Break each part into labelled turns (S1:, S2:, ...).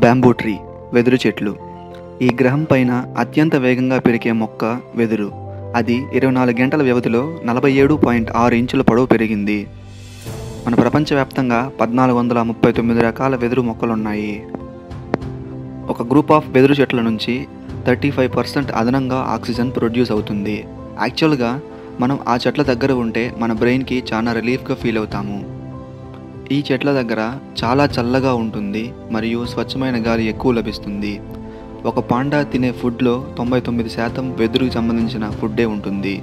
S1: bamboo tree వెదురు చెట్లు ఈ గ్రహం పైన అత్యంత వేగంగా పెరిగే మొక్క వెదురు అది ఇరవై నాలుగు గంటల వ్యవధిలో నలభై ఏడు పాయింట్ ఆరు ఇంచుల పొడవు పెరిగింది మన ప్రపంచవ్యాప్తంగా పద్నాలుగు వందల ముప్పై తొమ్మిది రకాల వెదురు మొక్కలున్నాయి ఒక గ్రూప్ ఆఫ్ వెదురు చెట్ల నుంచి థర్టీ ఫైవ్ పర్సెంట్ అదనంగా ఆక్సిజన్ ప్రొడ్యూస్ అవుతుంది యాక్చువల్గా మనం ఆ చెట్ల దగ్గర ఉంటే మన బ్రెయిన్కి చాలా రిలీఫ్గా ఫీల్ అవుతాము ఈ చెట్ల దగ్గర చాలా చల్లగా ఉంటుంది మరియు స్వచ్ఛమైన గాలి ఎక్కువ లభిస్తుంది ఒక పాండా తినే ఫుడ్లో తొంభై తొమ్మిది శాతం వెదురుకు సంబంధించిన ఫుడ్డే ఉంటుంది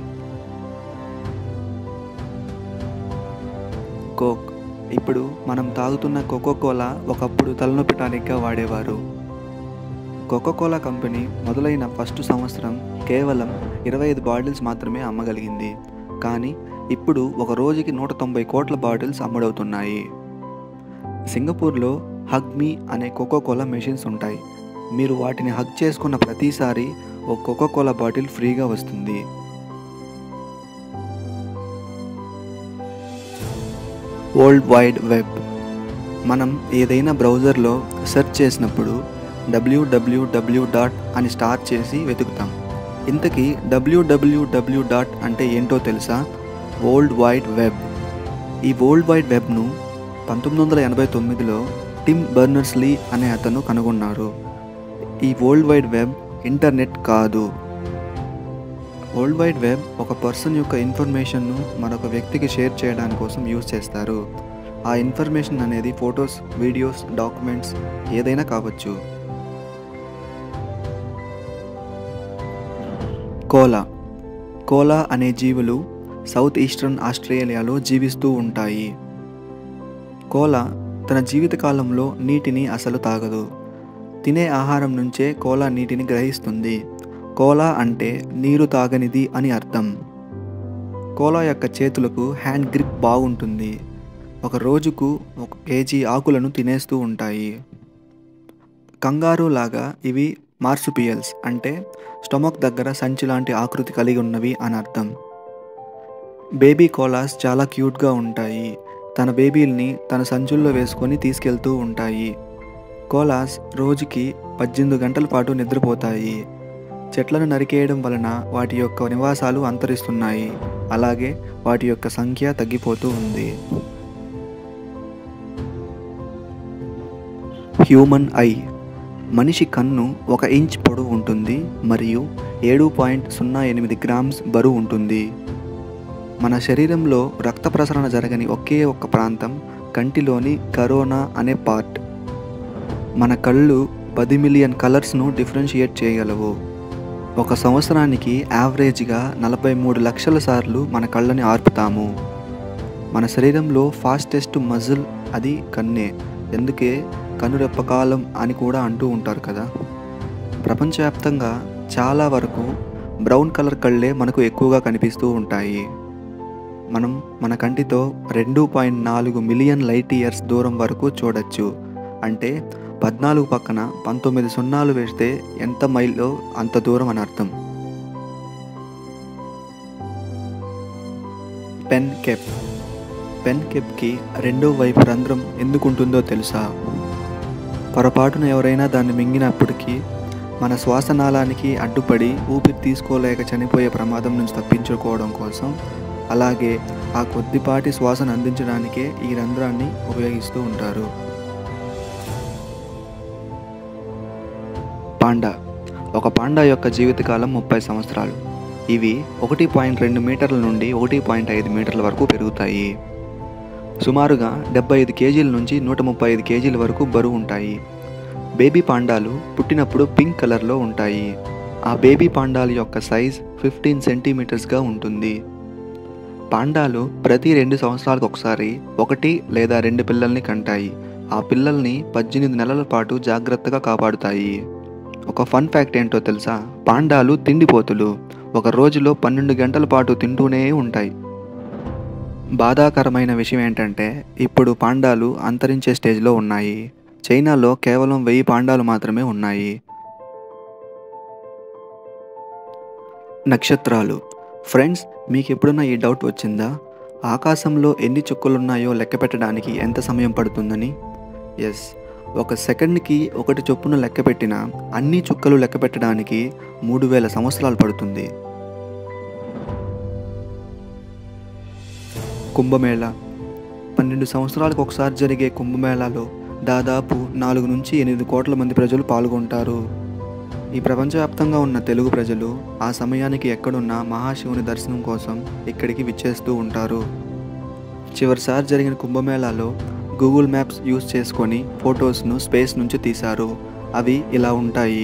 S1: కోక్ ఇప్పుడు మనం తాగుతున్న కోకోకోలా ఒకప్పుడు తలనొప్పి టానిక్గా వాడేవారు కోకోకోలా కంపెనీ మొదలైన ఫస్ట్ సంవత్సరం కేవలం ఇరవై ఐదు బాటిల్స్ మాత్రమే అమ్మగలిగింది కానీ ఇప్పుడు ఒక రోజుకి నూట తొంభై కోట్ల బాటిల్స్ అమ్ముడవుతున్నాయి సింగపూర్లో హగ్ మీ అనే కోకోకోలా మెషిన్స్ ఉంటాయి మీరు వాటిని హగ్ చేసుకున్న ప్రతిసారి ఒక కోకోకోలా బాటిల్ ఫ్రీగా వస్తుంది వరల్డ్ వైడ్ వెబ్ మనం ఏదైనా బ్రౌజర్లో సెర్చ్ చేసినప్పుడు డబ్ల్యూడబ్ల్యూడబ్ల్యూ డాట్ అని స్టార్ట్ చేసి వెతుకుతాం ఇంతకీ డబ్ల్యూడబ్ల్యూడబ్ల్యూ డాట్ అంటే ఏంటో తెలుసా వరల్డ్ వైడ్ వెబ్ ఈ వరల్డ్ వైడ్ వెబ్ను పంతొమ్మిది వందల ఎనభై తొమ్మిదిలో టిమ్ బర్నర్స్ లీ అనే అతను కనుగొన్నారు ఈ వరల్డ్ వైడ్ వెబ్ ఇంటర్నెట్ కాదు వరల్డ్ వైడ్ వెబ్ ఒక పర్సన్ యొక్క ఇన్ఫర్మేషన్ను మరొక వ్యక్తికి షేర్ చేయడానికి కోసం యూజ్ చేస్తారు ఆ ఇన్ఫర్మేషన్ అనేది ఫొటోస్ వీడియోస్ డాక్యుమెంట్స్ ఏదైనా కావచ్చు కోలా కోలా అనే జీవులు సౌత్ ఈస్టర్న్ ఆస్ట్రేలియాలో జీవిస్తూ ఉంటాయి కోలా తన జీవితకాలంలో నీటిని అసలు తాగదు తినే ఆహారం నుంచే కోలా నీటిని గ్రహిస్తుంది కోలా అంటే నీరు తాగనిది అని అర్థం కోలా యొక్క చేతులకు హ్యాండ్ గ్రిప్ బాగుంటుంది ఒక రోజుకు ఒక కేజీ ఆకులను తినేస్తూ ఉంటాయి కంగారు లాగా ఇవి మార్సుపియల్స్ అంటే స్టొమక్ దగ్గర సంచి లాంటి ఆకృతి కలిగి ఉన్నవి అని అర్థం బేబీ కోలాస్ చాలా క్యూట్గా ఉంటాయి తన బేబీల్ని తన సంచుల్లో వేసుకొని తీసుకెళ్తూ ఉంటాయి కోలాస్ రోజుకి పద్దెనిమిది గంటల పాటు నిద్రపోతాయి చెట్లను నరికేయడం వలన వాటి యొక్క నివాసాలు అంతరిస్తున్నాయి అలాగే వాటి యొక్క సంఖ్య తగ్గిపోతూ ఉంది హ్యూమన్ ఐ మనిషి కన్ను ఒక ఇంచ్ పొడవు ఉంటుంది మరియు ఏడు పాయింట్ సున్నా ఎనిమిది గ్రామ్స్ బరువు ఉంటుంది మన శరీరంలో రక్త ప్రసరణ జరగని ఒకే ఒక్క ప్రాంతం కంటిలోని కరోనా అనే పార్ట్ మన కళ్ళు పది మిలియన్ కలర్స్ను డిఫరెన్షియేట్ చేయగలవు ఒక సంవత్సరానికి యావరేజ్గా నలభై మూడు లక్షల సార్లు మన కళ్ళని ఆర్పుతాము మన శరీరంలో ఫాస్టెస్ట్ మజిల్ అది కన్నే ఎందుకే కనురెప్పకాలం అని కూడా అంటూ ఉంటారు కదా ప్రపంచవ్యాప్తంగా చాలా వరకు బ్రౌన్ కలర్ కళ్ళే మనకు ఎక్కువగా కనిపిస్తూ ఉంటాయి మనం మన కంటితో రెండు పాయింట్ నాలుగు మిలియన్ లైట్ ఇయర్స్ దూరం వరకు చూడొచ్చు అంటే పద్నాలుగు పక్కన పంతొమ్మిది సున్నాలు వేస్తే ఎంత మైల్లో అంత దూరం అని అర్థం పెన్ కెప్ పెన్ కెప్కి రెండో వైపు రంధ్రం ఎందుకు ఉంటుందో తెలుసా పొరపాటున ఎవరైనా దాన్ని మింగినప్పటికీ మన శ్వాసనాళానికి అడ్డుపడి ఊపిరి తీసుకోలేక చనిపోయే ప్రమాదం నుంచి తప్పించుకోవడం కోసం అలాగే ఆ కొద్దిపాటి శ్వాసను అందించడానికే ఈ రంధ్రాన్ని ఉపయోగిస్తూ ఉంటారు పాండా ఒక పాండా యొక్క జీవితకాలం ముప్పై సంవత్సరాలు ఇవి ఒకటి పాయింట్ రెండు మీటర్ల నుండి ఒకటి పాయింట్ ఐదు మీటర్ల వరకు పెరుగుతాయి సుమారుగా డెబ్బై ఐదు కేజీల నుంచి నూట ముప్పై ఐదు కేజీల వరకు బరువు ఉంటాయి బేబీ పాండాలు పుట్టినప్పుడు పింక్ కలర్లో ఉంటాయి ఆ బేబీ పాండాల యొక్క సైజ్ ఫిఫ్టీన్ సెంటీమీటర్స్గా ఉంటుంది పాండాలు ప్రతి రెండు సంవత్సరాలకు ఒకసారి ఒకటి లేదా రెండు పిల్లల్ని కంటాయి ఆ పిల్లల్ని పద్దెనిమిది నెలల పాటు జాగ్రత్తగా కాపాడుతాయి ఒక ఫన్ ఫ్యాక్ట్ ఏంటో తెలుసా పాండాలు తిండిపోతులు ఒక రోజులో పన్నెండు గంటల పాటు తింటూనే ఉంటాయి బాధాకరమైన విషయం ఏంటంటే ఇప్పుడు పాండాలు అంతరించే స్టేజ్లో ఉన్నాయి చైనాలో కేవలం వెయ్యి పాండాలు మాత్రమే ఉన్నాయి నక్షత్రాలు ఫ్రెండ్స్ మీకు ఎప్పుడన్నా ఈ డౌట్ వచ్చిందా ఆకాశంలో ఎన్ని చుక్కలున్నాయో లెక్క పెట్టడానికి ఎంత సమయం పడుతుందని ఎస్ ఒక సెకండ్కి ఒకటి చొప్పున లెక్క పెట్టిన అన్ని చుక్కలు లెక్క పెట్టడానికి మూడు వేల సంవత్సరాలు పడుతుంది కుంభమేళ పన్నెండు సంవత్సరాలకు ఒకసారి జరిగే కుంభమేళాలో దాదాపు నాలుగు నుంచి ఎనిమిది కోట్ల మంది ప్రజలు పాల్గొంటారు ఈ ప్రపంచవ్యాప్తంగా ఉన్న తెలుగు ప్రజలు ఆ సమయానికి ఎక్కడున్న మహాశివుని దర్శనం కోసం ఇక్కడికి విచ్చేస్తూ ఉంటారు చివరిసారి జరిగిన కుంభమేళాలో గూగుల్ మ్యాప్స్ యూస్ చేసుకొని ఫొటోస్ను స్పేస్ నుంచి తీశారు అవి ఇలా ఉంటాయి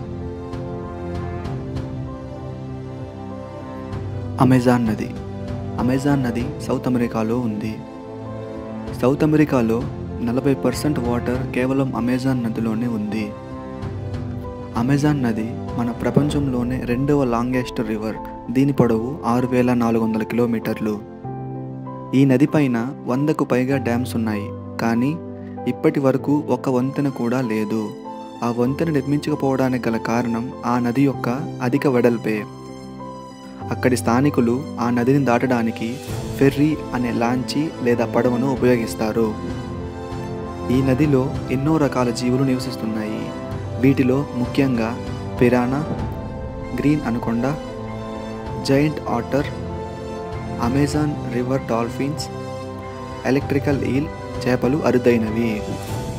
S1: అమెజాన్ నది అమెజాన్ నది సౌత్ అమెరికాలో ఉంది సౌత్ అమెరికాలో నలభై పర్సెంట్ వాటర్ కేవలం అమెజాన్ నదిలోనే ఉంది అమెజాన్ నది మన ప్రపంచంలోనే రెండవ లాంగెస్ట్ రివర్ దీని పొడవు ఆరు వేల నాలుగు వందల కిలోమీటర్లు ఈ నది పైన వందకు పైగా డ్యామ్స్ ఉన్నాయి కానీ ఇప్పటి వరకు ఒక వంతెన కూడా లేదు ఆ వంతెన నిర్మించకపోవడానికి గల కారణం ఆ నది యొక్క అధిక వెడల్పే అక్కడి స్థానికులు ఆ నదిని దాటడానికి ఫెర్రీ అనే లాంచి లేదా పడవను ఉపయోగిస్తారు ఈ నదిలో ఎన్నో రకాల జీవులు నివసిస్తున్నాయి వీటిలో ముఖ్యంగా piranha green anaconda giant otter Amazon river dolphins electrical eel చేపలు అరుదైనవి